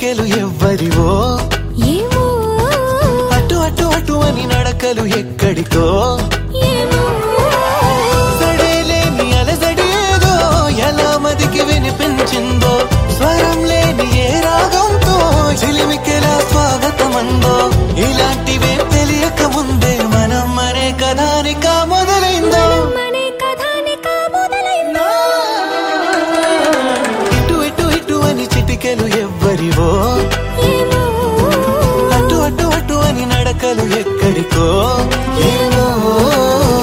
చిటికెలు ఎవ్వరివో ఏమో అటు అటు అటు అని నడకలు ఎక్కడికో ఏమో సడేలేని అలజడి ఏదో ఎలా మదికి వినిపించిందో స్వరం లేని ఏ రాగంతో చిలిమికెలా స్వాగతమందో ఇలాంటివే తెలియక ముందే మనం మరే కథానిక మొదలైందో మనే కథానిక మొదలైందో ఇటు ఇటు ఇటు అని చిటికెలు ఎవ్వరివో ఏమో అటు అటు అటు అని నడకలు ఎక్కడికో ఏమో